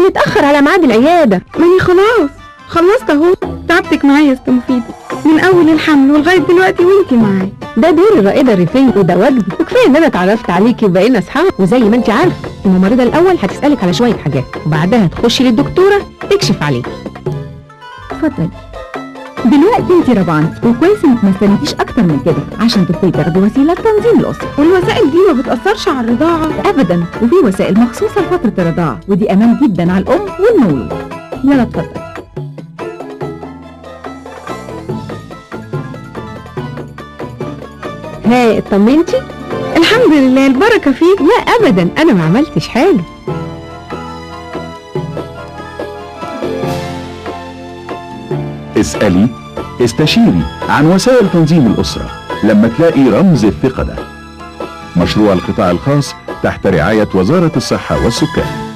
هنتاخر على ميعاد العياده ماني خلاص خلصت اهو تعبتك معايا يا ست مفيدة من اول الحمل ولغاية دلوقتي وانتي معايا ده دور الرائده الريفيه وده واجبي وكفايه ان انا اتعرفت عليكي وبقينا اصحاب وزي ما انت عارفه الممرضه الاول هتسالك على شويه حاجات وبعدها تخشي للدكتوره تكشف عليكي اتفضلي دلوقتي انتي ربعتي وكويس انك ما استنيتيش اكتر من كده عشان تدخلي تاخدي وسيله تنظيم الاسره والوسائل دي ما بتاثرش على الرضاعه ابدا وفي وسائل مخصوصه لفتره الرضاعه ودي امان جدا على الام والمولود يلا اتفضلي ها اطمنتي الحمد لله البركه فيك لا ابدا انا ما عملتش حاجه اسألي استشيري عن وسائل تنظيم الأسرة لما تلاقي رمز الثقة ده مشروع القطاع الخاص تحت رعاية وزارة الصحة والسكان